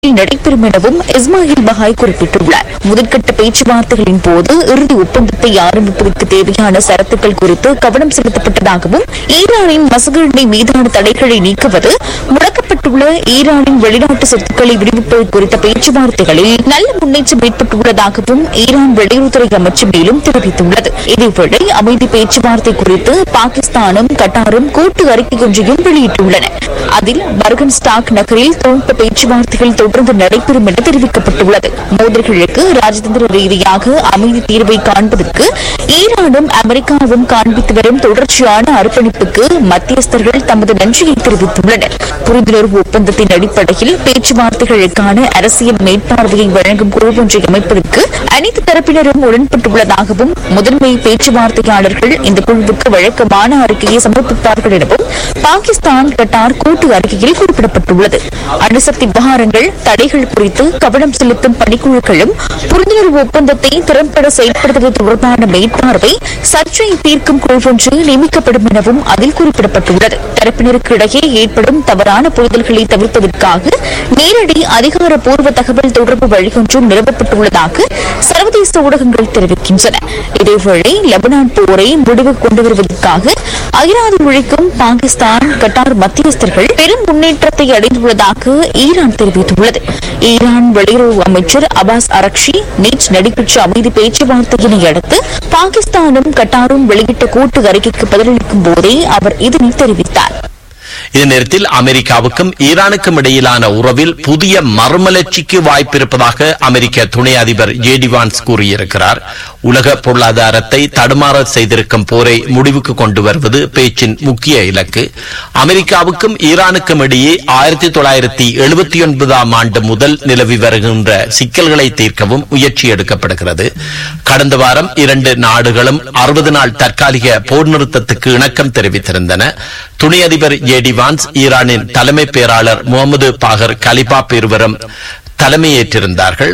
விரைவில் நடைபெறும் எனவும் இஸ்மாயில் பஹாய் குறிப்பிட்டுள்ளார் முதற்கட்ட பேச்சுவார்த்தைகளின் போது இறுதி ஒப்பந்தத்தை ஆரம்பிப்பதற்கு தேவையான சரத்துக்கள் குறித்து கவனம் செலுத்தப்பட்டதாகவும் ஈரானின் மசகு எண்ணெய் மீதான தடைகளை நீக்குவது முடக்கப்பட்டுள்ள ஈரானின் வெளிநாட்டு சொத்துக்களை விடுவிப்பது குறித்த பேச்சுவார்த்தைகளில் நல்ல முன்னேற்றம் ஏற்பட்டுள்ளதாகவும் ஈரான் வெளியுறவுத்துறை அமைச்சு மேலும் தெரிவித்துள்ளது இதேவேளை அமைதி பேச்சுவார்த்தை குறித்து பாகிஸ்தானும் கட்டாரும் கூட்டு அறிக்கை ஒன்றையும் வெளியிட்டுள்ளன அதில் பர்கன் ஸ்டாக் நகரில் தொழில்நுட்ப பேச்சுவார்த்தைகள் தொடர்ந்து நடைபெறும் என தெரிவிக்கப்பட்டுள்ளது மோதல்களுக்கு ராஜதந்திர ரீதியாக அமைதி தீர்வை காண்பதற்கு ஈரானும் அமெரிக்காவும் காண்பித்து வரும் தொடர்ச்சியான அர்ப்பணிப்புக்கு மத்தியஸ்தர்கள் தமது நன்றியை தெரிவித்துள்ளனர் புரிந்துணர்வு ஒப்பந்தத்தின் அடிப்படையில் பேச்சுவார்த்தைகளுக்கான அரசியல் மேற்பார்வையை வழங்கும் குழு ஒன்றை அமைப்பதற்கு அனைத்து தரப்பினரும் உடன்பட்டுள்ளதாகவும் முதன்மை பேச்சுவார்த்தையாளர்கள் இந்த குழுவுக்கு வழக்கமான அறிக்கையை சமர்ப்பிப்பார்கள் எனவும் பாகிஸ்தான் கட்டார் கூட்டு அறிக்கையில் குறிப்பிடப்பட்டுள்ளது அணுசக்தி விவகாரங்கள் தடைகள் குறித்து கவனம் செலுத்தும் பணிக்குழுக்களும் புரிந்துணர்வு ஒப்பந்தத்தை திறம்பட செயல்படுத்துவது தொடர்பான மேற்பார்வை சர்ச்சையை தீர்க்கும் குழு ஒன்று நியமிக்கப்படும் எனவும் அதில் குறிப்பிடப்பட்டுள்ளது தரப்பினருக்கு இடையே ஏற்படும் தவறான புரிதல்களை தவிர்ப்பதற்காக நேரடி அதிகாரப்பூர்வ தகவல் தொடர்பு வழியொன்றும் நிறுவப்பட்டுள்ளதாக சர்வதேச ஊடகங்கள் தெரிவிக்கின்றன இதேவேளை லெபனான் போரை முடிவுக்கு கொண்டு வருவதற்காக அயராது உழைக்கும் பாகிஸ்தான் கட்டார் மத்தியஸ்தர்கள் பெரும் முன்னேற்றத்தை அடைந்துள்ளதாக ஈரான் தெரிவித்துள்ளது ஈரான் வெளியுறவு அமைச்சர் அபாஸ் அரக்ஷி நேற்று நடைபெற்ற அமைதி பேச்சுவார்த்தையினை அடுத்து பாகிஸ்தானும் கட்டாரும் வெளியிட்ட கூட்டு அறிக்கைக்கு பதிலளிக்கும் போதே அவர் இதனை தெரிவித்தார் இதே நேரத்தில் அமெரிக்காவுக்கும் ஈரானுக்கும் இடையிலான உறவில் புதிய மறுமலர்ச்சிக்கு வாய்ப்பிருப்பதாக அமெரிக்க துணை அதிபர் ஜேடி வான்ஸ் கூறியிருக்கிறார் உலக பொருளாதாரத்தை தடுமாற செய்திருக்கும் போரை முடிவுக்கு கொண்டு வருவது பேச்சின் முக்கிய இலக்கு அமெரிக்காவுக்கும் ஈரானுக்கும் இடையே ஆயிரத்தி தொள்ளாயிரத்தி எழுபத்தி ஒன்பதாம் ஆண்டு முதல் நிலவி வருகின்ற சிக்கல்களை தீர்க்கவும் முயற்சி எடுக்கப்படுகிறது கடந்த வாரம் இரண்டு நாடுகளும் அறுபது நாள் தற்காலிக போர் நிறுத்தத்துக்கு இணக்கம் தெரிவித்திருந்தன துணை அதிபர் ஜேடி வான்ஸ் ஈரானின் தலைமை பேராளர் முகமது பாகர் கலிபாப் இருவரும் தலைமையேற்றிருந்தார்கள்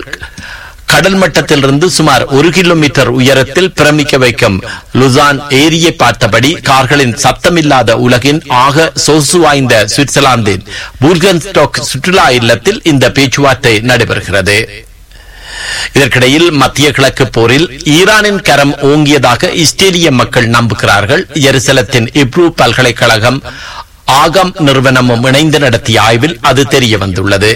கடல் மட்டத்திலிருந்து சுமார் ஒரு கிலோமீட்டர் உயரத்தில் பிரமிக்க வைக்கும் லுசான் ஏரியை பார்த்தபடி கார்களின் சத்தமில்லாத உலகின் ஆக சொசு வாய்ந்த சுவிட்சர்லாந்தின் பூர்கன்ஸ்டாக் சுற்றுலா இல்லத்தில் இந்த பேச்சுவார்த்தை நடைபெறுகிறது இதற்கிடையில் மத்திய கிழக்கு போரில் ஈரானின் கரம் ஓங்கியதாக இஸ்ரேலிய மக்கள் நம்புகிறார்கள் எருசலத்தின் இப்ரூ பல்கலைக்கழகம் ஆகம் நிறுவனமும் இணைந்து நடத்திய ஆய்வில் அது தெரிய வந்துள்ளது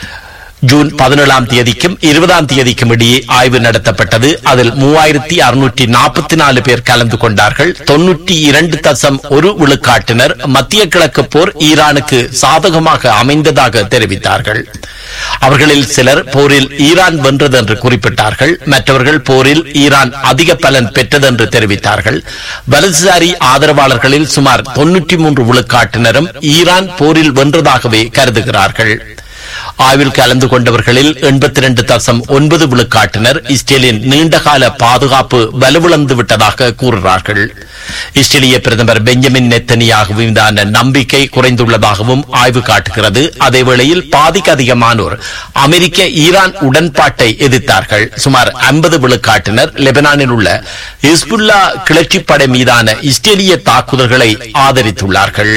ஜூன் பதினேழாம் தேதிக்கும் இருபதாம் தேதிக்கும் இடையே ஆய்வு நடத்தப்பட்டது அதில் மூவாயிரத்தி அறுநூற்றி நாற்பத்தி நாலு பேர் கலந்து கொண்டார்கள் தொன்னூற்றி இரண்டு தசம் ஒரு விழுக்காட்டினர் மத்திய கிழக்கு போர் ஈரானுக்கு சாதகமாக அமைந்ததாக தெரிவித்தார்கள் அவர்களில் சிலர் போரில் ஈரான் வென்றது என்று குறிப்பிட்டார்கள் மற்றவர்கள் போரில் ஈரான் அதிக பலன் பெற்றது என்று தெரிவித்தார்கள் வலதுசாரி ஆதரவாளர்களில் சுமார் தொன்னூற்றி மூன்று விழுக்காட்டினரும் ஈரான் போரில் வென்றதாகவே கருதுகிறார்கள் ஆய்வில் கலந்து கொண்டவர்களில் எண்பத்தி ரெண்டு தசம் ஒன்பது விழுக்காட்டினர் இஸ்ரேலின் நீண்டகால பாதுகாப்பு வலுவிழந்து விட்டதாக கூறுகிறார்கள் இஸ்ரேலிய பிரதமர் பெஞ்சமின் நெத்தனியாக மீதான நம்பிக்கை குறைந்துள்ளதாகவும் ஆய்வு காட்டுகிறது அதேவேளையில் பாதிக்கு அதிகமானோர் அமெரிக்க ஈரான் உடன்பாட்டை எதிர்த்தார்கள் சுமார் ஐம்பது விழுக்காட்டினர் லெபனானில் உள்ள இஸ்புல்லா கிளர்ச்சிப்படை மீதான இஸ்ரேலிய தாக்குதல்களை ஆதரித்துள்ளார்கள்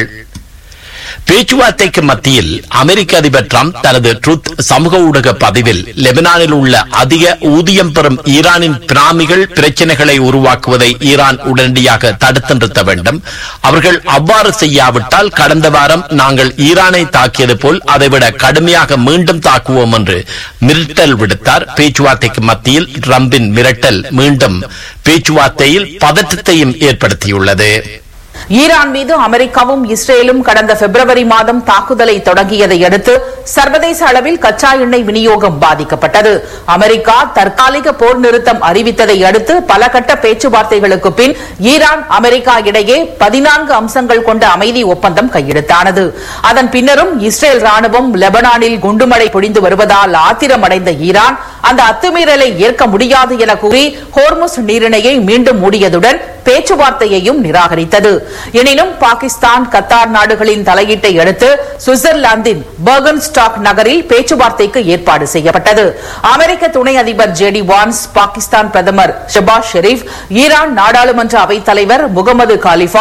பேச்சுவார்த்தைக்கு மத்தியில் அமெரிக்க அதிபர் டிரம்ப் தனது ட்ருத் சமூக ஊடக பதிவில் லெபனானில் உள்ள அதிக ஊதியம் பெறும் ஈரானின் பிராமிகள் பிரச்சனைகளை உருவாக்குவதை ஈரான் உடனடியாக தடுத்து நிறுத்த வேண்டும் அவர்கள் அவ்வாறு செய்யாவிட்டால் கடந்த வாரம் நாங்கள் ஈரானை தாக்கியது போல் அதைவிட கடுமையாக மீண்டும் தாக்குவோம் என்று மிரட்டல் விடுத்தார் பேச்சுவார்த்தைக்கு மத்தியில் டிரம்பின் மிரட்டல் மீண்டும் பேச்சுவார்த்தையில் பதற்றத்தையும் ஏற்படுத்தியுள்ளது ஈரான் மீது அமெரிக்காவும் இஸ்ரேலும் கடந்த பிப்ரவரி மாதம் தாக்குதலை தொடங்கியதை அடுத்து சர்வதேச அளவில் கச்சா எண்ணெய் விநியோகம் பாதிக்கப்பட்டது அமெரிக்கா தற்காலிக போர் நிறுத்தம் அறிவித்ததை அடுத்து பல கட்ட பேச்சுவார்த்தைகளுக்கு பின் ஈரான் அமெரிக்கா இடையே பதினான்கு அம்சங்கள் கொண்ட அமைதி ஒப்பந்தம் கையெழுத்தானது அதன் பின்னரும் இஸ்ரேல் ராணுவம் லெபனானில் குண்டுமழை பொழிந்து வருவதால் ஆத்திரமடைந்த ஈரான் அந்த அத்துமீறலை ஏற்க முடியாது என கூறி ஹோர்முஸ் நீரிணையை மீண்டும் மூடியதுடன் பேச்சுவார்த்தையையும் நிராகரித்தது எனினும் பாகிஸ்தான் கத்தார் நாடுகளின் தலையீட்டை அடுத்து சுவிட்சர்லாந்தின் பர்கன் ஸ்டாக் நகரில் பேச்சுவார்த்தைக்கு ஏற்பாடு செய்யப்பட்டது அமெரிக்க துணை அதிபர் ஜேடி வான்ஸ் பாகிஸ்தான் பிரதமர் ஷபாஸ் ஷெரீப் ஈரான் நாடாளுமன்ற அவைத் தலைவர் முகமது காலிஃபாப்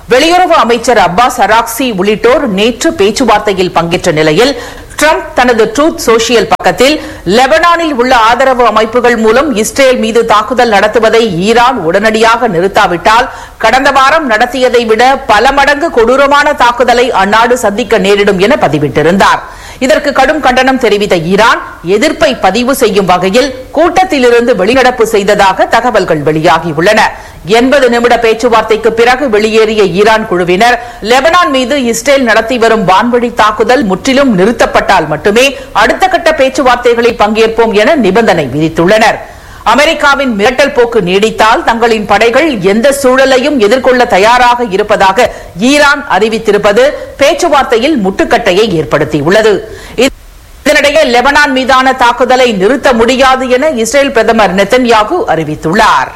வெளியுறவு அமைச்சர் அப்பாஸ் அராக்சி உள்ளிட்டோர் நேற்று பேச்சுவார்த்தையில் பங்கேற்ற நிலையில் ட்ரம்ப் தனது ட்ரூத் சோஷியல் பக்கத்தில் லெபனானில் உள்ள ஆதரவு அமைப்புகள் மூலம் இஸ்ரேல் மீது தாக்குதல் நடத்துவதை ஈரான் உடனடியாக நிறுத்தாவிட்டால் கடந்த வாரம் நடத்தியதை விட பல மடங்கு கொடூரமான தாக்குதலை அந்நாடு சந்திக்க நேரிடும் என பதிவிட்டிருந்தார் இதற்கு கடும் கண்டனம் தெரிவித்த ஈரான் எதிர்ப்பை பதிவு செய்யும் வகையில் கூட்டத்திலிருந்து வெளிநடப்பு செய்ததாக தகவல்கள் வெளியாகியுள்ளன எண்பது நிமிட பேச்சுவார்த்தைக்கு பிறகு வெளியேறிய ஈரான் குழுவினர் லெபனான் மீது இஸ்ரேல் நடத்தி வரும் வான்வழி தாக்குதல் முற்றிலும் நிறுத்தப்பட்டால் மட்டுமே அடுத்த கட்ட பேச்சுவார்த்தைகளில் பங்கேற்போம் என நிபந்தனை விதித்துள்ளனர் அமெரிக்காவின் மிரட்டல் போக்கு நீடித்தால் தங்களின் படைகள் எந்த சூழலையும் எதிர்கொள்ள தயாராக இருப்பதாக ஈரான் அறிவித்திருப்பது பேச்சுவார்த்தையில் முட்டுக்கட்டையை ஏற்படுத்தியுள்ளது இதனிடையே லெபனான் மீதான தாக்குதலை நிறுத்த முடியாது என இஸ்ரேல் பிரதமர் நெத்தன்யாகு அறிவித்துள்ளார்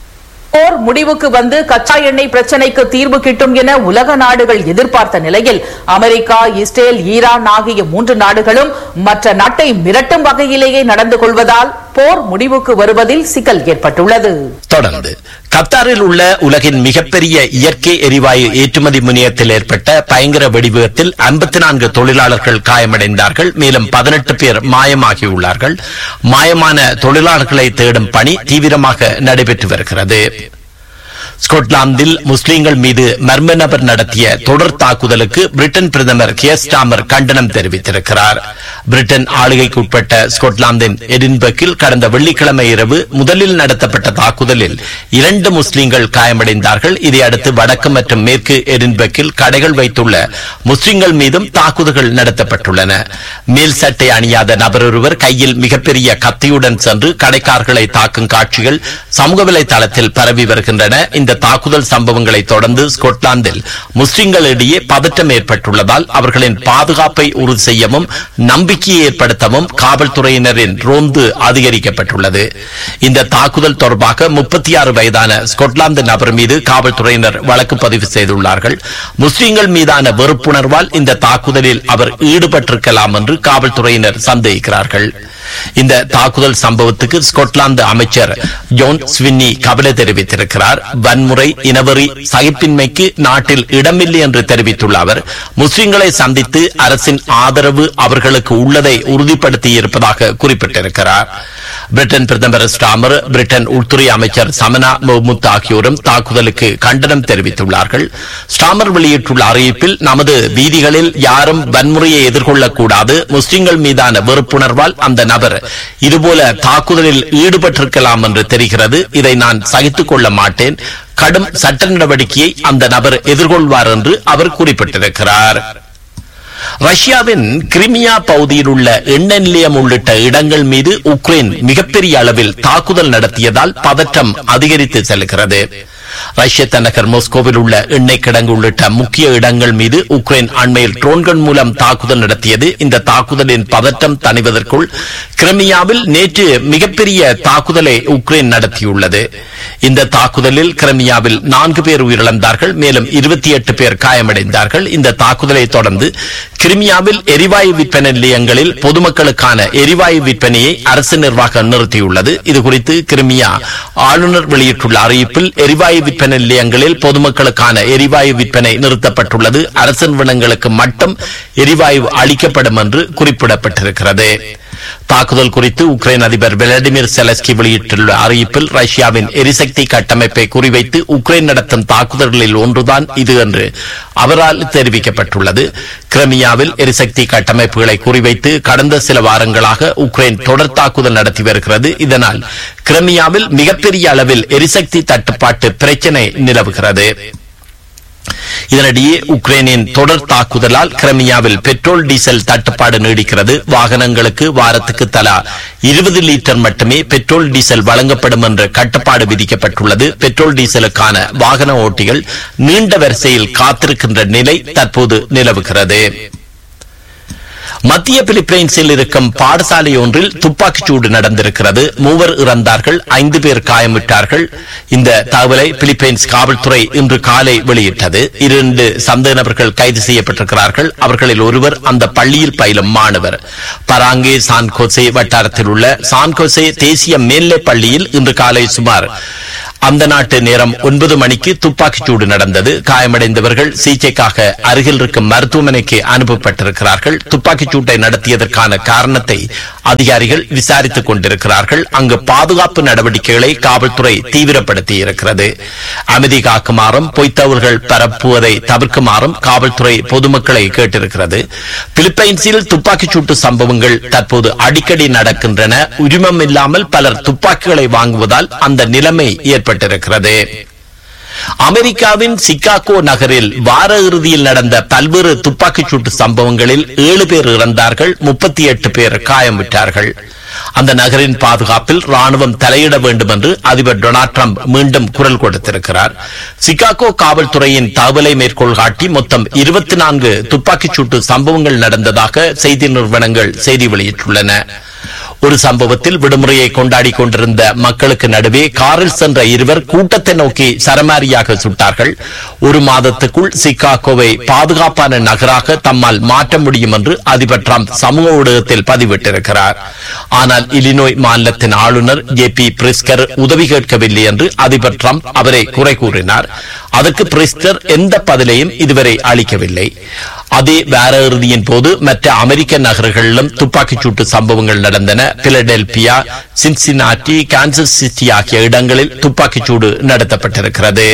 போர் முடிவுக்கு வந்து கச்சா எண்ணெய் பிரச்சினைக்கு தீர்வு கிட்டும் என உலக நாடுகள் எதிர்பார்த்த நிலையில் அமெரிக்கா இஸ்ரேல் ஈரான் ஆகிய மூன்று நாடுகளும் மற்ற நாட்டை மிரட்டும் வகையிலேயே நடந்து கொள்வதால் போர் முடிவுக்கு வருவதில் சிக்கல் ஏற்பட்டுள்ளது தொடர்ந்து கத்தாரில் உள்ள உலகின் மிகப்பெரிய இயற்கை எரிவாயு ஏற்றுமதி முனையத்தில் ஏற்பட்ட பயங்கர வெடிவிபத்தில் ஐம்பத்தி நான்கு தொழிலாளர்கள் காயமடைந்தார்கள் மேலும் பதினெட்டு பேர் மாயமாகியுள்ளார்கள் மாயமான தொழிலாளர்களை தேடும் பணி தீவிரமாக நடைபெற்று வருகிறது ஸ்கொட்லாந்தில் முஸ்லிம்கள் மீது மர்ம நபர் நடத்திய தொடர் தாக்குதலுக்கு பிரிட்டன் பிரதமர் கியர் ஸ்டாமர் கண்டனம் தெரிவித்திருக்கிறார் பிரிட்டன் ஆளுகைக்குட்பட்ட ஸ்கொட்லாந்தின் எடின்பர்க்கில் கடந்த வெள்ளிக்கிழமை இரவு முதலில் நடத்தப்பட்ட தாக்குதலில் இரண்டு முஸ்லிம்கள் காயமடைந்தார்கள் இதையடுத்து வடக்கு மற்றும் மேற்கு எடின்பர்க்கில் கடைகள் வைத்துள்ள முஸ்லிம்கள் மீதும் தாக்குதல்கள் நடத்தப்பட்டுள்ளன மேல் சட்டை அணியாத நபர் ஒருவர் கையில் மிகப்பெரிய கத்தியுடன் சென்று கடைக்காரர்களை தாக்கும் காட்சிகள் சமூக வலைதளத்தில் பரவி வருகின்றன இந்த தாக்குதல் சம்பவங்களை தொடர்ந்து ஸ்கொட்லாந்தில் முஸ்லிம்களிடையே பதற்றம் ஏற்பட்டுள்ளதால் அவர்களின் பாதுகாப்பை உறுதி செய்யவும் நம்பிக்கையை ஏற்படுத்தவும் காவல்துறையினரின் ரோந்து அதிகரிக்கப்பட்டுள்ளது இந்த தாக்குதல் தொடர்பாக முப்பத்தி ஆறு வயதான ஸ்கொட்லாந்து நபர் மீது காவல்துறையினர் வழக்கு பதிவு செய்துள்ளார்கள் முஸ்லிம்கள் மீதான வெறுப்புணர்வால் இந்த தாக்குதலில் அவர் ஈடுபட்டிருக்கலாம் என்று காவல்துறையினர் சந்தேகிக்கிறார்கள் இந்த தாக்குதல் சம்பவத்துக்கு ஸ்கொட்லாந்து அமைச்சர் ஜோன் ஸ்வின்னி கவலை தெரிவித்திருக்கிறார் வன்முறை இனவெறி சகிப்பின்மைக்கு நாட்டில் இடமில்லை என்று தெரிவித்துள்ள அவர் முஸ்லிம்களை சந்தித்து அரசின் ஆதரவு அவர்களுக்கு உள்ளதை உறுதிப்படுத்தி இருப்பதாக குறிப்பிட்டிருக்கிறார் பிரிட்டன் பிரதமர் ஸ்டாமர் பிரிட்டன் உள்துறை அமைச்சர் சமனா முஹமுத் ஆகியோரும் தாக்குதலுக்கு கண்டனம் தெரிவித்துள்ளார்கள் ஸ்டாமர் வெளியிட்டுள்ள அறிவிப்பில் நமது வீதிகளில் யாரும் வன்முறையை எதிர்கொள்ளக்கூடாது முஸ்லிம்கள் மீதான வெறுப்புணர்வால் அந்த நபர் இதுபோல தாக்குதலில் ஈடுபட்டிருக்கலாம் என்று தெரிகிறது இதை நான் சகித்துக் கொள்ள மாட்டேன் கடும் சட்ட நடவடிக்கையை அந்த நபர் எதிர்கொள்வார் என்று அவர் குறிப்பிட்டிருக்கிறார் ரஷ்யாவின் கிரிமியா பகுதியில் உள்ள எண்ணெய் நிலையம் உள்ளிட்ட இடங்கள் மீது உக்ரைன் மிகப்பெரிய அளவில் தாக்குதல் நடத்தியதால் பதற்றம் அதிகரித்து செல்கிறது ரஷ்ய தலைநகர் மாஸ்கோவில் உள்ள எண்ணெய் கிடங்கு உள்ளிட்ட முக்கிய இடங்கள் மீது உக்ரைன் அண்மையில் ட்ரோன்கள் மூலம் தாக்குதல் நடத்தியது இந்த தாக்குதலின் பதற்றம் தணிவதற்குள் கிரிமியாவில் நேற்று மிகப்பெரிய தாக்குதலை உக்ரைன் நடத்தியுள்ளது இந்த தாக்குதலில் கிரிமியாவில் நான்கு பேர் உயிரிழந்தார்கள் மேலும் இருபத்தி எட்டு பேர் காயமடைந்தார்கள் இந்த தாக்குதலை தொடர்ந்து கிரிமியாவில் எரிவாயு விற்பனை நிலையங்களில் பொதுமக்களுக்கான எரிவாயு விற்பனையை அரசு நிர்வாகம் நிறுத்தியுள்ளது இதுகுறித்து கிரிமியா ஆளுநர் வெளியிட்டுள்ள அறிவிப்பில் எரிவாயு விற்பனை நிலையங்களில் பொதுமக்களுக்கான எரிவாயு விற்பனை நிறுத்தப்பட்டுள்ளது அரசு நிறுவனங்களுக்கு மட்டும் எரிவாயு அளிக்கப்படும் என்று குறிப்பிடப்பட்டிருக்கிறது தாக்குதல் குறித்து உக்ரைன் அதிபர் விளாடிமிர் செலஸ்கி வெளியிட்டுள்ள அறிவிப்பில் ரஷ்யாவின் எரிசக்தி கட்டமைப்பை குறிவைத்து உக்ரைன் நடத்தும் தாக்குதல்களில் ஒன்றுதான் இது என்று அவரால் தெரிவிக்கப்பட்டுள்ளது கிரமியாவில் எரிசக்தி கட்டமைப்புகளை குறிவைத்து கடந்த சில வாரங்களாக உக்ரைன் தொடர் தாக்குதல் நடத்தி வருகிறது இதனால் கிரமியாவில் மிகப்பெரிய அளவில் எரிசக்தி தட்டுப்பாட்டு பிரச்சினை நிலவுகிறது இதனிடையே உக்ரைனின் தொடர் தாக்குதலால் கிரமியாவில் பெட்ரோல் டீசல் தட்டுப்பாடு நீடிக்கிறது வாகனங்களுக்கு வாரத்துக்கு தலா இருபது லிட்டர் மட்டுமே பெட்ரோல் டீசல் வழங்கப்படும் என்ற கட்டுப்பாடு விதிக்கப்பட்டுள்ளது பெட்ரோல் டீசலுக்கான வாகன ஓட்டிகள் நீண்ட வரிசையில் காத்திருக்கின்ற நிலை தற்போது நிலவுகிறது மத்திய பிலிப்பைன்ஸில் இருக்கும் பாடசாலை ஒன்றில் துப்பாக்கிச்சூடு நடந்திருக்கிறது மூவர் இறந்தார்கள் ஐந்து பேர் காயமிட்டார்கள் இந்த தகவலை பிலிப்பைன்ஸ் காவல்துறை இன்று காலை வெளியிட்டது இரண்டு சந்தேக நபர்கள் கைது செய்யப்பட்டிருக்கிறார்கள் அவர்களில் ஒருவர் அந்த பள்ளியில் பயிலும் மாணவர் பராங்கே சான்கோசே வட்டாரத்தில் உள்ள சான்கோசே தேசிய மேல்நிலைப் பள்ளியில் இன்று காலை சுமார் அந்த நாட்டு நேரம் ஒன்பது மணிக்கு துப்பாக்கிச்சூடு நடந்தது காயமடைந்தவர்கள் சிகிச்சைக்காக அருகில் இருக்கும் மருத்துவமனைக்கு அனுப்பப்பட்டிருக்கிறார்கள் துப்பாக்கிச் சூட்டை நடத்தியதற்கான காரணத்தை அதிகாரிகள் விசாரித்துக் கொண்டிருக்கிறார்கள் அங்கு பாதுகாப்பு நடவடிக்கைகளை காவல்துறை தீவிரப்படுத்தி இருக்கிறது அமைதி காக்குமாறும் பொய்த்தவர்கள் பரப்புவதை தவிர்க்குமாறும் காவல்துறை பொதுமக்களை கேட்டிருக்கிறது பிலிப்பைன்ஸில் துப்பாக்கிச் சூட்டு சம்பவங்கள் தற்போது அடிக்கடி நடக்கின்றன உரிமம் இல்லாமல் பலர் துப்பாக்கிகளை வாங்குவதால் அந்த நிலைமை ஏற்பட்டிருக்கிறது அமெரிக்காவின் சிகாகோ நகரில் வார இறுதியில் நடந்த பல்வேறு துப்பாக்கிச் சூட்டு சம்பவங்களில் ஏழு பேர் இறந்தார்கள் முப்பத்தி எட்டு பேர் காயமுற்றார்கள் அந்த நகரின் பாதுகாப்பில் ராணுவம் தலையிட வேண்டும் என்று அதிபர் டொனால்ட் ட்ரம்ப் மீண்டும் குரல் கொடுத்திருக்கிறார் சிகாகோ காவல்துறையின் தகவலை மேற்கோள் காட்டி மொத்தம் இருபத்தி நான்கு துப்பாக்கிச் சூட்டு சம்பவங்கள் நடந்ததாக செய்தி நிறுவனங்கள் செய்தி வெளியிட்டுள்ளன ஒரு சம்பவத்தில் விடுமுறையை கொண்டாடி கொண்டிருந்த மக்களுக்கு நடுவே காரில் சென்ற இருவர் கூட்டத்தை நோக்கி சரமாரியாக சுட்டார்கள் ஒரு மாதத்துக்குள் சிகாகோவை பாதுகாப்பான நகராக தம்மால் மாற்ற முடியும் என்று அதிபர் டிரம்ப் சமூக ஊடகத்தில் பதிவிட்டிருக்கிறார் ஆனால் இலினோய் மாநிலத்தின் ஆளுநர் ஜே பி பிரிஸ்கர் உதவி கேட்கவில்லை என்று அதிபர் டிரம்ப் அவரை குறை கூறினார் அதற்கு பிரிஸ்கர் எந்த பதிலையும் இதுவரை அளிக்கவில்லை அதே வார இறுதியின் போது மற்ற அமெரிக்க நகர்களிலும் துப்பாக்கிச் சூட்டு சம்பவங்கள் நடந்தன பிலடெல்பியா சின்சினாட்டி கான்சஸ் சிட்டி ஆகிய இடங்களில் துப்பாக்கிச் சூடு நடத்தப்பட்டிருக்கிறது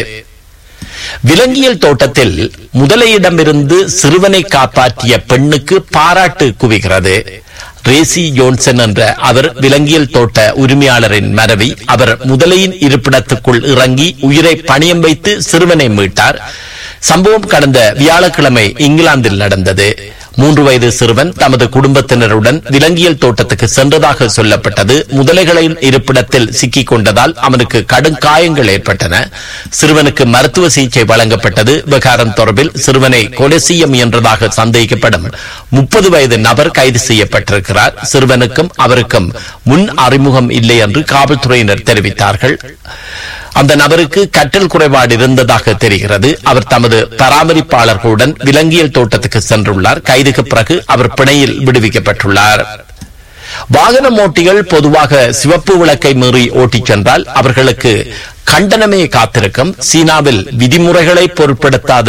விலங்கியல் தோட்டத்தில் முதலையிடமிருந்து சிறுவனை காப்பாற்றிய பெண்ணுக்கு பாராட்டு குவிகிறது ரேசி ஜோன்சன் என்ற அவர் விலங்கியல் தோட்ட உரிமையாளரின் மனைவி அவர் முதலையின் இருப்பிடத்துக்குள் இறங்கி உயிரை பணியம் வைத்து சிறுவனை மீட்டார் சம்பவம் கடந்த வியாழக்கிழமை இங்கிலாந்தில் நடந்தது மூன்று வயது சிறுவன் தமது குடும்பத்தினருடன் விலங்கியல் தோட்டத்துக்கு சென்றதாக சொல்லப்பட்டது முதலைகளின் இருப்பிடத்தில் சிக்கிக் கொண்டதால் அவனுக்கு கடும் காயங்கள் ஏற்பட்டன சிறுவனுக்கு மருத்துவ சிகிச்சை வழங்கப்பட்டது விவகாரம் தொடர்பில் சிறுவனை கொலை செய்ய முயன்றதாக சந்தேகிக்கப்படும் முப்பது வயது நபர் கைது செய்யப்பட்டிருக்கிறார் சிறுவனுக்கும் அவருக்கும் முன் அறிமுகம் இல்லை என்று காவல்துறையினர் தெரிவித்தார்கள் அந்த நபருக்கு கற்றல் குறைபாடு இருந்ததாக தெரிகிறது அவர் தமது பராமரிப்பாளர்களுடன் விலங்கியல் தோட்டத்துக்கு சென்றுள்ளார் கைதுக்கு பிறகு அவர் பிணையில் விடுவிக்கப்பட்டுள்ளார் வாகன ஓட்டிகள் பொதுவாக சிவப்பு விளக்கை மீறி ஓட்டிச் சென்றால் அவர்களுக்கு கண்டனமே காத்திருக்கும் சீனாவில் விதிமுறைகளை பொருட்படுத்தாத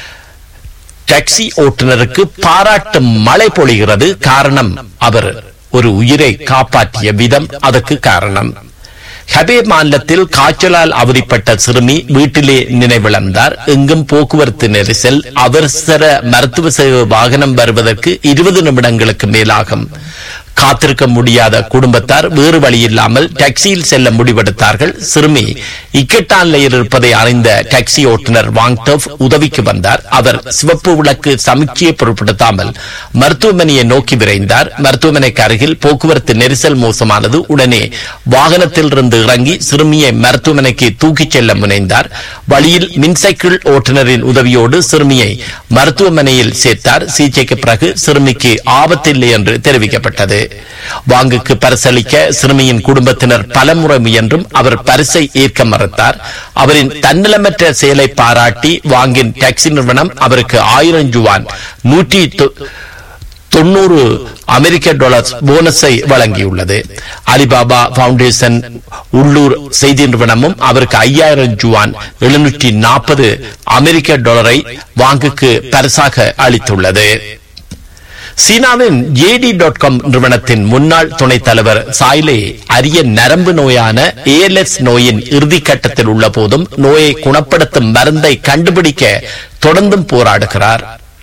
டாக்ஸி ஓட்டுநருக்கு பாராட்டு மழை பொழிகிறது காரணம் அவர் ஒரு உயிரை காப்பாற்றிய விதம் அதற்கு காரணம் ஹபே மாநிலத்தில் காய்ச்சலால் அவதிப்பட்ட சிறுமி வீட்டிலே நினைவிழந்தார் எங்கும் போக்குவரத்து நெரிசல் அவசர மருத்துவ சேவை வாகனம் வருவதற்கு இருபது நிமிடங்களுக்கு மேலாகும் காத்திருக்க முடியாத குடும்பத்தார் வேறு வழி இல்லாமல் டாக்ஸியில் செல்ல முடிவெடுத்தார்கள் சிறுமி இக்கட்டானிலையில் இருப்பதை அறிந்த டாக்ஸி ஓட்டுநர் வாங்டோப் உதவிக்கு வந்தார் அவர் சிவப்பு விளக்கு சமீட்சையை பொருட்படுத்தாமல் மருத்துவமனையை நோக்கி விரைந்தார் மருத்துவமனைக்கு அருகில் போக்குவரத்து நெரிசல் மோசமானது உடனே வாகனத்தில் இருந்து இறங்கி சிறுமியை மருத்துவமனைக்கு தூக்கிச் செல்ல முனைந்தார் வழியில் மின்சைக்கிள் ஓட்டுநரின் உதவியோடு சிறுமியை மருத்துவமனையில் சேர்த்தார் சிகிச்சைக்கு பிறகு சிறுமிக்கு ஆபத்தில்லை என்று தெரிவிக்கப்பட்டது வாங்குக்கு பரிசளிக்க சிறுமியின் குடும்பத்தினர் பலமுறை முயன்றும் அவர் பரிசை ஏற்க மறுத்தார் அவரின் தன்னலமற்ற செயலை பாராட்டி வாங்கின் டாக்ஸி நிறுவனம் அவருக்கு ஆயிரம் ஜுவான் நூற்றி தொண்ணூறு அமெரிக்க டாலர்ஸ் போனஸை வழங்கியுள்ளது அலிபாபா பவுண்டேஷன் உள்ளூர் செய்தி நிறுவனமும் அவருக்கு ஐயாயிரம் ஜுவான் எழுநூற்றி நாற்பது அமெரிக்க டாலரை வாங்குக்கு பரிசாக அளித்துள்ளது சீனாவின் ஏடி டாட் காம் நிறுவனத்தின் முன்னாள் துணைத் தலைவர் சாய்லே அரிய நரம்பு நோயான ஏஎல்எஸ் நோயின் இறுதி கட்டத்தில் உள்ள போதும் நோயை குணப்படுத்தும் மருந்தை கண்டுபிடிக்க தொடர்ந்தும் போராடுகிறார்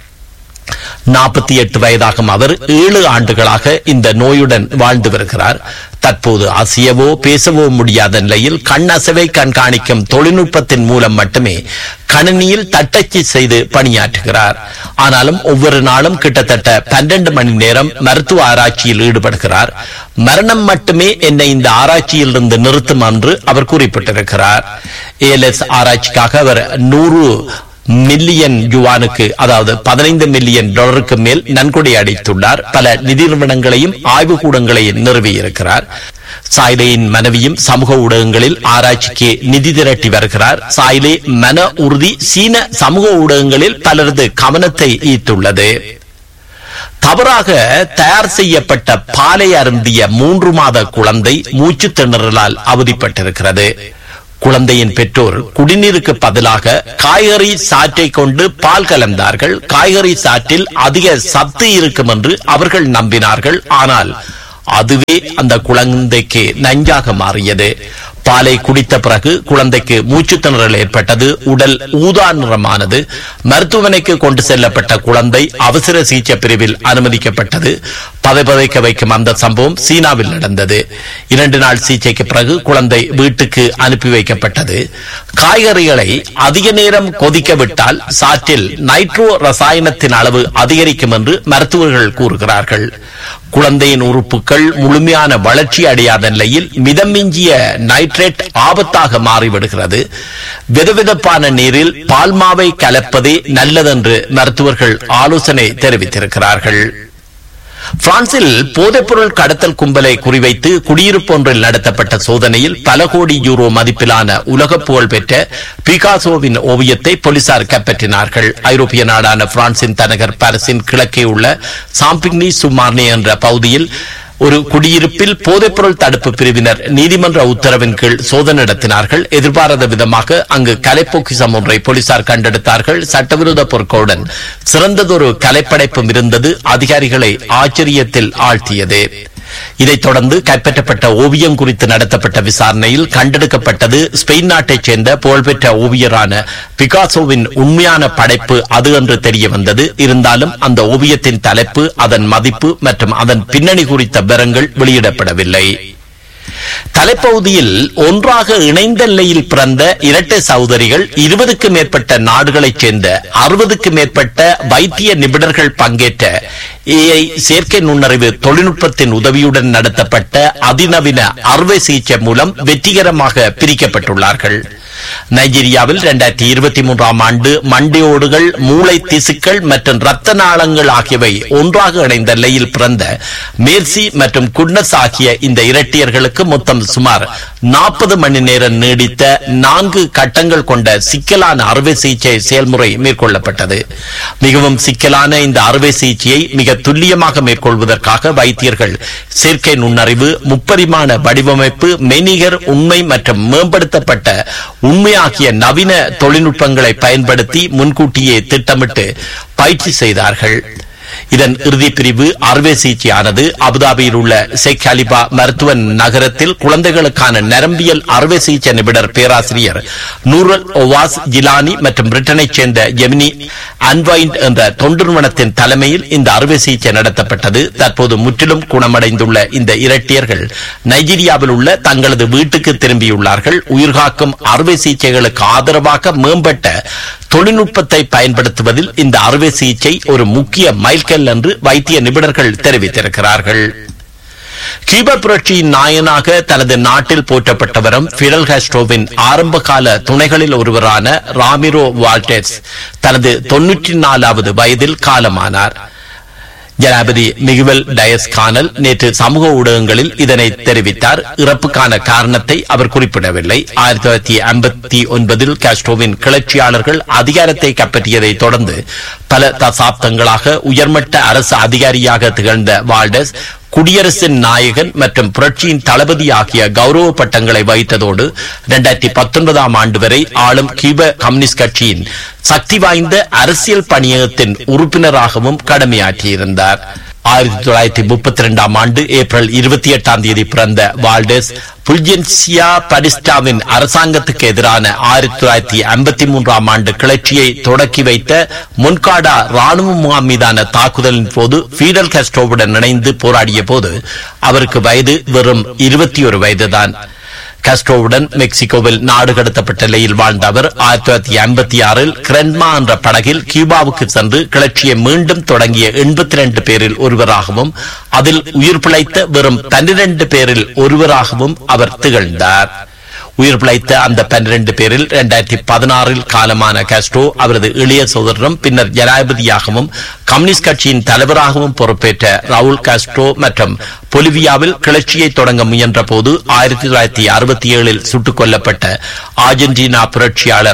நாற்பத்தி எட்டு வயதாகும் அவர் ஏழு ஆண்டுகளாக இந்த நோயுடன் வாழ்ந்து வருகிறார் தற்போது அசையவோ பேசவோ முடியாத நிலையில் கண் அசைவை கண்காணிக்கும் தொழில்நுட்பத்தின் மூலம் மட்டுமே கணினியில் தட்டச்சு செய்து பணியாற்றுகிறார் ஆனாலும் ஒவ்வொரு நாளும் கிட்டத்தட்ட பன்னெண்டு மணி நேரம் மருத்துவ ஆராய்ச்சியில் ஈடுபடுகிறார் மரணம் மட்டுமே என்னை இந்த ஆராய்ச்சியில் இருந்து நிறுத்தும் என்று அவர் குறிப்பிட்டிருக்கிறார் ஏஎல்எஸ் ஆராய்ச்சிக்காக அவர் நூறு மில்லியன் யுவானுக்கு அதாவது பதினைந்து மில்லியன் டாலருக்கு மேல் நன்கொடை அளித்துள்ளார் பல நிதி நிறுவனங்களையும் ஆய்வுக்கூடங்களையும் நிறுவியிருக்கிறார் சாய்லேயின் மனைவியும் சமூக ஊடகங்களில் ஆராய்ச்சிக்கு நிதி திரட்டி வருகிறார் சாய்லே மன உறுதி சீன சமூக ஊடகங்களில் பலரது கவனத்தை ஈர்த்துள்ளது தவறாக தயார் செய்யப்பட்ட பாலை அருந்திய மூன்று மாத குழந்தை மூச்சு திணறலால் அவதிப்பட்டிருக்கிறது குழந்தையின் பெற்றோர் குடிநீருக்கு பதிலாக காய்கறி சாற்றை கொண்டு பால் கலந்தார்கள் காய்கறி சாற்றில் அதிக சத்து இருக்கும் என்று அவர்கள் நம்பினார்கள் ஆனால் அதுவே அந்த குழந்தைக்கு நஞ்சாக மாறியது பாலை குடித்த பிறகு குழந்தைக்கு மூச்சு திணறல் ஏற்பட்டது உடல் ஊதா நிறமானது மருத்துவமனைக்கு கொண்டு செல்லப்பட்ட குழந்தை அவசர சிகிச்சை பிரிவில் அனுமதிக்கப்பட்டது பதைபதைக்க வைக்கும் அந்த சம்பவம் சீனாவில் நடந்தது இரண்டு நாள் சிகிச்சைக்கு பிறகு குழந்தை வீட்டுக்கு அனுப்பி வைக்கப்பட்டது காய்கறிகளை அதிக நேரம் கொதிக்க விட்டால் சாற்றில் நைட்ரோ ரசாயனத்தின் அளவு அதிகரிக்கும் என்று மருத்துவர்கள் கூறுகிறார்கள் குழந்தையின் உறுப்புகள் முழுமையான வளர்ச்சி அடையாத நிலையில் மிதமிஞ்சிய நைட்ரேட் ஆபத்தாக மாறிவிடுகிறது வெதுவெதுப்பான நீரில் பால்மாவை கலப்பதே நல்லதென்று மருத்துவர்கள் ஆலோசனை தெரிவித்திருக்கிறார்கள் பிரான்சில் போதைப்பொருள் கடத்தல் கும்பலை குறிவைத்து குடியிருப்பு ஒன்றில் நடத்தப்பட்ட சோதனையில் பல கோடி யூரோ மதிப்பிலான உலக புகழ் பெற்ற பிகாசோவின் ஓவியத்தை போலீசார் கைப்பற்றினார்கள் ஐரோப்பிய நாடான பிரான்சின் தலைநகர் பாரிஸின் கிழக்கே உள்ள சாம்பிக்னி சுமார்னே என்ற பகுதியில் ஒரு குடியிருப்பில் போதைப்பொருள் தடுப்பு பிரிவினர் நீதிமன்ற உத்தரவின் கீழ் சோதனை நடத்தினார்கள் எதிர்பாராத விதமாக அங்கு கலைப்பொக்கிசம் ஒன்றை போலீசார் கண்டெடுத்தார்கள் சட்டவிரோத பொருட்களுடன் சிறந்ததொரு கலைப்படைப்பும் இருந்தது அதிகாரிகளை ஆச்சரியத்தில் ஆழ்த்தியது இதைத் தொடர்ந்து கைப்பற்றப்பட்ட ஓவியம் குறித்து நடத்தப்பட்ட விசாரணையில் கண்டெடுக்கப்பட்டது ஸ்பெயின் நாட்டைச் சேர்ந்த புகழ்பெற்ற ஓவியரான பிகாசோவின் உண்மையான படைப்பு அது என்று தெரிய வந்தது இருந்தாலும் அந்த ஓவியத்தின் தலைப்பு அதன் மதிப்பு மற்றும் அதன் பின்னணி குறித்த விவரங்கள் வெளியிடப்படவில்லை தலைப்பகுதியில் ஒன்றாக இணைந்த நிலையில் பிறந்த இரட்டை சகோதரிகள் இருபதுக்கு மேற்பட்ட நாடுகளைச் சேர்ந்த அறுபதுக்கு மேற்பட்ட வைத்திய நிபுணர்கள் பங்கேற்ற ஏஐ செயற்கை நுண்ணறிவு தொழில்நுட்பத்தின் உதவியுடன் நடத்தப்பட்ட அதிநவீன அறுவை சிகிச்சை மூலம் வெற்றிகரமாக பிரிக்கப்பட்டுள்ளார்கள் நைஜீரியாவில் இரண்டாயிரத்தி இருபத்தி மூன்றாம் ஆண்டு மண்டையோடுகள் மூளை திசுக்கள் மற்றும் ரத்த நாளங்கள் ஆகியவை ஒன்றாக இணைந்த நிலையில் பிறந்த மேர்சி மற்றும் குட்னஸ் ஆகிய இந்த இரட்டையர்களுக்கு மொத்தம் சுமார் நாற்பது மணி நேரம் நீடித்த நான்கு கட்டங்கள் கொண்ட சிக்கலான அறுவை சிகிச்சை செயல்முறை மேற்கொள்ளப்பட்டது மிகவும் சிக்கலான இந்த அறுவை சிகிச்சையை மிக துல்லியமாக மேற்கொள்வதற்காக வைத்தியர்கள் செயற்கை நுண்ணறிவு முப்பரிமாண வடிவமைப்பு மெய்நிகர் உண்மை மற்றும் மேம்படுத்தப்பட்ட உண்மையாகிய நவீன தொழில்நுட்பங்களை பயன்படுத்தி முன்கூட்டியே திட்டமிட்டு பயிற்சி செய்தார்கள் இதன் இறுதி பிரிவு அறுவை சிகிச்சையானது அபுதாபியில் உள்ள ஷேக் கலிபா மருத்துவ நகரத்தில் குழந்தைகளுக்கான நரம்பியல் அறுவை சிகிச்சை நிபுணர் பேராசிரியர் நூரல் ஒவாஸ் ஜிலானி மற்றும் பிரிட்டனைச் சேர்ந்த ஜெமினி அன்வைண்ட் என்ற தொண்டு நிறுவனத்தின் தலைமையில் இந்த அறுவை சிகிச்சை நடத்தப்பட்டது தற்போது முற்றிலும் குணமடைந்துள்ள இந்த இரட்டையர்கள் நைஜீரியாவில் உள்ள தங்களது வீட்டுக்கு திரும்பியுள்ளார்கள் உயிர்காக்கும் அறுவை சிகிச்சைகளுக்கு ஆதரவாக மேம்பட்ட தொழில்நுட்பத்தை பயன்படுத்துவதில் இந்த அறுவை சிகிச்சை ஒரு முக்கிய மைல்கல் என்று வைத்திய நிபுணர்கள் தெரிவித்திருக்கிறார்கள் கியூபா புரட்சியின் நாயனாக தனது நாட்டில் போற்றப்பட்டவரும் பிடல் காஸ்ட்ரோவின் ஆரம்பகால துணைகளில் ஒருவரான ராமிரோ வால்டெஸ் தனது தொன்னூற்றி நாலாவது வயதில் காலமானார் ஜனாபதி மிகுவல் டயஸ் கானல் நேற்று சமூக ஊடகங்களில் இதனை தெரிவித்தார் இறப்புக்கான காரணத்தை அவர் குறிப்பிடவில்லை ஆயிரத்தி தொள்ளாயிரத்தி ஐம்பத்தி ஒன்பதில் காஸ்ட்ரோவின் கிளர்ச்சியாளர்கள் அதிகாரத்தை கைப்பற்றியதை தொடர்ந்து பல தசாப்தங்களாக உயர்மட்ட அரசு அதிகாரியாக திகழ்ந்த வால்டஸ் குடியரசின் நாயகன் மற்றும் புரட்சியின் தளபதி ஆகிய கௌரவ பட்டங்களை வகித்ததோடு இரண்டாயிரத்தி பத்தொன்பதாம் ஆண்டு வரை ஆளும் கியூப கம்யூனிஸ்ட் கட்சியின் சக்தி வாய்ந்த அரசியல் பணியகத்தின் உறுப்பினராகவும் கடமையாற்றியிருந்தார் ஆயிரத்தி தொள்ளாயிரத்தி முப்பத்தி இரண்டாம் ஆண்டு ஏப்ரல் இருபத்தி எட்டாம் தேதி பிறந்த வால்டெஸ் புல்ஜென்சியா பரிஸ்டாவின் அரசாங்கத்துக்கு எதிரான ஆயிரத்தி தொள்ளாயிரத்தி ஐம்பத்தி மூன்றாம் ஆண்டு கிளர்ச்சியை தொடக்கி வைத்த முன்காடா ராணுவ முகாம் மீதான தாக்குதலின் போது ஃபீடல் கஸ்ட்ரோவுடன் இணைந்து போராடிய போது அவருக்கு வயது வெறும் இருபத்தி ஒரு வயதுதான் கஸ்ட்ரோவுடன் மெக்சிகோவில் நாடு கடத்தப்பட்ட நிலையில் வாழ்ந்த அவர் ஆயிரத்தி தொள்ளாயிரத்தி ஐம்பத்தி ஆறில் கிரென்மா என்ற படகில் கியூபாவுக்கு சென்று கிளர்ச்சியை மீண்டும் தொடங்கிய எண்பத்தி ரெண்டு பேரில் ஒருவராகவும் அதில் உயிர் பிழைத்த வெறும் பன்னிரண்டு பேரில் ஒருவராகவும் அவர் திகழ்ந்தார் உயிர் பிழைத்த அந்த பன்னிரண்டு பேரில் இரண்டாயிரத்தி பதினாறில் காலமான காஸ்ட்ரோ அவரது இளைய சோதரரும் பின்னர் ஜனாதிபதியாகவும் கம்யூனிஸ்ட் கட்சியின் தலைவராகவும் பொறுப்பேற்ற ரவுல் காஸ்ட்ரோ மற்றும் பொலிவியாவில் கிளர்ச்சியை தொடங்க முயன்ற போது ஆயிரத்தி தொள்ளாயிரத்தி அறுபத்தி ஏழில் சுட்டுக் கொல்லப்பட்ட அர்ஜென்டினா புரட்சியாளர்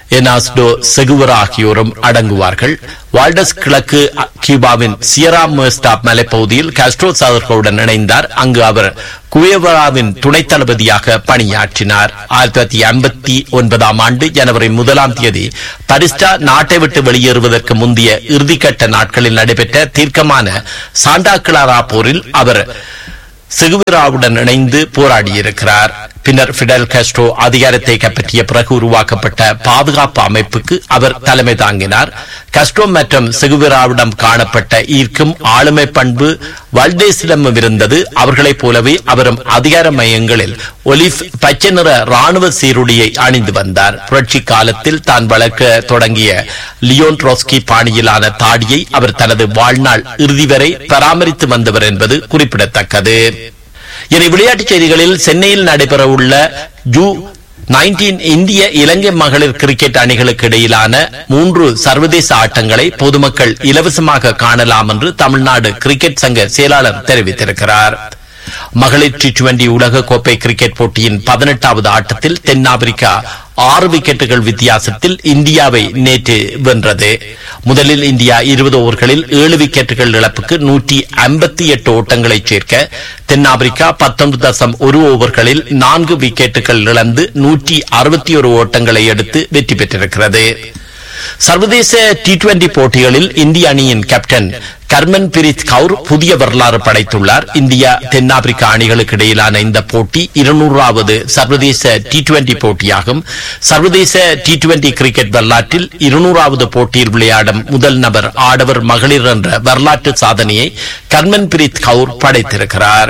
எனாஸ்டோ செகுவரா ஆகியோரும் அடங்குவார்கள் வால்டஸ் கிழக்கு கியூபாவின் சியரா மேஸ்டாப் மலைப்பகுதியில் காஸ்ட்ரோ சாதர்களுடன் இணைந்தார் அங்கு அவர் குவேவராவின் துணைத் தளபதியாக பணியாற்றினார் ஆயிரத்தி தொள்ளாயிரத்தி ஐம்பத்தி ஒன்பதாம் ஆண்டு ஜனவரி முதலாம் தேதி பரிஸ்டா நாட்டை விட்டு வெளியேறுவதற்கு முந்தைய இறுதிக்கட்ட நாட்களில் நடைபெற்ற தீர்க்கமான சாண்டா கிளாரா போரில் அவர் சிகுவிராவுடன் இணைந்து போராடியிருக்கிறார் பின்னர் பிடல் காஸ்ட்ரோ அதிகாரத்தை கைப்பற்றிய பிறகு உருவாக்கப்பட்ட பாதுகாப்பு அமைப்புக்கு அவர் தலைமை தாங்கினார் காஸ்ட்ரோ மற்றும் சிகுவிராவிடம் காணப்பட்ட ஈர்க்கும் ஆளுமை பண்பு வல்டேஸிடம் இருந்தது அவர்களைப் போலவே அவரும் அதிகார மையங்களில் ஒலிஃப் பச்சை நிற ராணுவ சீருடையை அணிந்து வந்தார் புரட்சி காலத்தில் தான் வளர்க்க தொடங்கிய லியோன் ட்ரோஸ்கி பாணியிலான தாடியை அவர் தனது வாழ்நாள் இறுதி வரை பராமரித்து வந்தவர் என்பது குறிப்பிடத்தக்கது இனி விளையாட்டுச் செய்திகளில் சென்னையில் நடைபெறவுள்ள ஜூ நைன்டீன் இந்திய இலங்கை மகளிர் கிரிக்கெட் அணிகளுக்கு இடையிலான மூன்று சர்வதேச ஆட்டங்களை பொதுமக்கள் இலவசமாக காணலாம் என்று தமிழ்நாடு கிரிக்கெட் சங்க செயலாளர் தெரிவித்திருக்கிறார் மகளிர் டி டுவெண்டி உலக கோப்பை கிரிக்கெட் போட்டியின் பதினெட்டாவது ஆட்டத்தில் தென்னாப்பிரிக்கா ஆறு விக்கெட்டுகள் வித்தியாசத்தில் இந்தியாவை நேற்று வென்றது முதலில் இந்தியா இருபது ஓவர்களில் ஏழு விக்கெட்டுகள் இழப்புக்கு நூற்றி ஐம்பத்தி எட்டு ஓட்டங்களை சேர்க்க தென்னாப்பிரிக்கா பத்தொன்பது தசம் ஒரு ஓவர்களில் நான்கு விக்கெட்டுகள் இழந்து நூற்றி அறுபத்தி ஒரு ஓட்டங்களை எடுத்து வெற்றி பெற்றிருக்கிறது சர்வதேச டி டுவெண்டி போட்டிகளில் இந்திய அணியின் கேப்டன் கர்மன் பிரீத் கவுர் புதிய வரலாறு படைத்துள்ளார் இந்தியா தென்னாப்பிரிக்கா அணிகளுக்கு இடையிலான இந்த போட்டி இருநூறாவது சர்வதேச டி டுவெண்டி போட்டியாகும் சர்வதேச டி டுவெண்டி கிரிக்கெட் வரலாற்றில் இருநூறாவது போட்டியில் விளையாடும் முதல் நபர் ஆடவர் மகளிர் என்ற வரலாற்று சாதனையை கர்மன் பிரீத் கவுர் படைத்திருக்கிறார்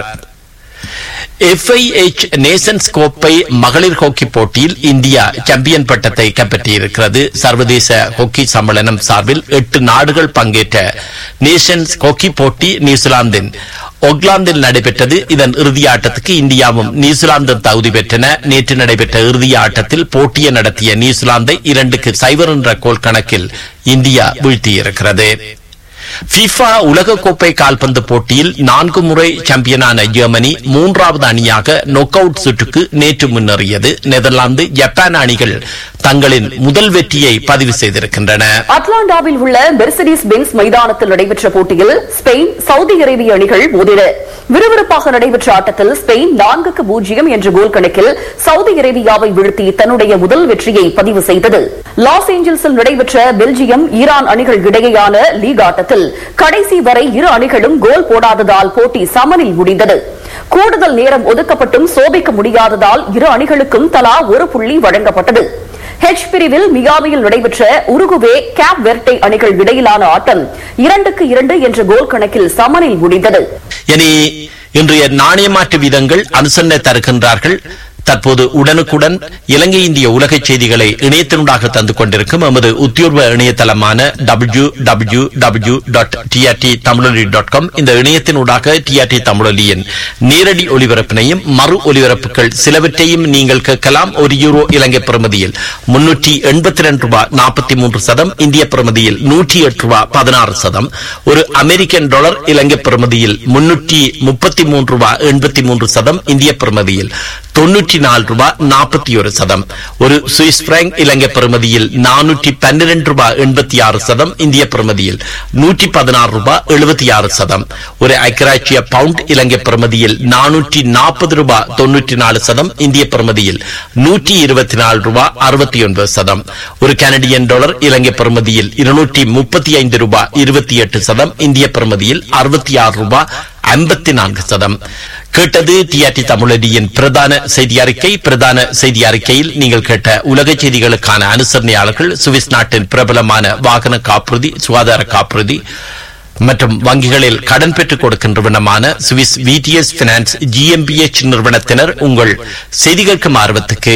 எஃப்ஐஎச் நேஷன்ஸ் கோப்பை மகளிர் ஹாக்கி போட்டியில் இந்தியா சாம்பியன் பட்டத்தை கைப்பற்றியிருக்கிறது சர்வதேச ஹாக்கி சம்மேளனம் சார்பில் எட்டு நாடுகள் பங்கேற்ற நேஷன்ஸ் ஹாக்கி போட்டி நியூசிலாந்தின் ஒக்லாந்தில் நடைபெற்றது இதன் இறுதி ஆட்டத்துக்கு இந்தியாவும் நியூசிலாந்தும் தகுதி பெற்றன நேற்று நடைபெற்ற இறுதி ஆட்டத்தில் போட்டியை நடத்திய நியூசிலாந்தை இரண்டுக்கு சைபர் என்ற கோல் கணக்கில் இந்தியா வீழ்த்தியிருக்கிறது FIFA உலகக்கோப்பை கால்பந்து போட்டியில் நான்கு முறை சாம்பியனான ஜெர்மனி மூன்றாவது அணியாக நொக் அவுட் சுற்றுக்கு நேற்று முன்னேறியது நெதர்லாந்து ஜப்பான் அணிகள் தங்களின் முதல் வெற்றியை பதிவு செய்திருக்கின்றன அட்லாண்டாவில் உள்ள மெர்சிடிஸ் பென்ஸ் மைதானத்தில் நடைபெற்ற போட்டியில் ஸ்பெயின் சவுதி அரேபிய அணிகள் மோதின விறுவிறுப்பாக நடைபெற்ற ஆட்டத்தில் ஸ்பெயின் நான்குக்கு பூஜ்ஜியம் என்ற கோல் கணக்கில் சவுதி அரேபியாவை வீழ்த்தி தன்னுடைய முதல் வெற்றியை பதிவு செய்தது லாஸ் ஏஞ்சல்ஸில் நடைபெற்ற பெல்ஜியம் ஈரான் அணிகள் இடையேயான லீக் ஆட்டத்தில் கடைசி வரை இரு அணிகளும் கோல் போடாததால் போட்டி சமனில் முடிந்தது கூடுதல் நேரம் ஒதுக்கப்பட்டும் சோபிக்க முடியாததால் இரு அணிகளுக்கும் தலா ஒரு புள்ளி வழங்கப்பட்டது ஹெச் பிரிவில் மியாமியில் நடைபெற்ற உருகுவே கேப் வெர்டே அணிகள் இடையிலான ஆட்டம் இரண்டுக்கு இரண்டு என்ற கோல் கணக்கில் சமனில் முடிந்தது இனி இன்றைய நாணய மாற்று வீதங்கள் அனுசரணை தருகின்றார்கள் தற்போது உடனுக்குடன் இலங்கை இந்திய உலக செய்திகளை இணையத்தினூடாக தந்து கொண்டிருக்கும் எமது உத்தியோர்வ இணையதளமான W W W dot TRT Tamiloli dot com இந்த இணையத்தினூடாக டிஆர்டி தமிழொலியின் நேரடி ஒலிபரப்பினையும் மறு ஒலிபரப்புகள் சிலவற்றையும் நீங்கள் கேட்கலாம் ஒரு யூரோ இலங்கை பிரமதியில் முன்னூற்றி எண்பத்தி ரெண்டு ரூபாய் நாற்பத்தி மூன்று சதம் இந்திய பிரமதியில் நூற்றி எட்டு ரூபாய் பதினாறு சதம் ஒரு அமெரிக்கன் டாலர் இலங்கை பிரமதியில் முன்னூற்றி முப்பத்தி மூன்று ரூபாய் எண்பத்தி மூன்று சதம் இந்திய பிரமதியில் தொன்னூற்றி நாலு ரூபாய் நாற்பத்தி ஒரு சதம் ஒரு சுவிஸ் பிராங்க் இலங்கை பிரமதியில் நானூற்றி பன்னிரண்டு ரூபாய் எண்பத்தி ஆறு சதம் இந்திய பிரமதியில் நூற்றி பதினாறு ரூபாய் எழுபத்தி ஆறு சதம் ஒரு ஐக்கராட்சிய பவுண்ட் இலங்கை பிரமதியில் நானூற்றி நாற்பது ரூபாய் தொன்னூற்றி நாலு சதம் இந்திய பிரமதியில் நூற்றி இருபத்தி நாலு ரூபாய் அறுபத்தி ஒன்பது சதம் ஒரு கனடியன் டாலர் இலங்கை பிரமதியில் இருநூற்றி முப்பத்தி ஐந்து ரூபாய் இருபத்தி எட்டு சதம் இந்திய பிரமதியில் அறுபத்தி ஆறு ரூபாய் ஐம்பத்தி நான்கு சதம் கேட்டது டிஆர்டி தமிழடியின் பிரதான செய்தி அறிக்கை பிரதான செய்தி அறிக்கையில் நீங்கள் கேட்ட உலக செய்திகளுக்கான அனுசரணையாளர்கள் சுவிஸ் நாட்டின் பிரபலமான வாகன காப்புறுதி சுகாதார காப்புறுதி மற்றும் வங்கிகளில் கடன் பெற்றுக் கொடுக்கின்றவனமான சுவிஸ் விடிஎஸ் பினான்ஸ் ஜிஎம்பிஎச் நிறுவனத்தினர் உங்கள் செய்தி கேட்கும் ஆர்வத்துக்கு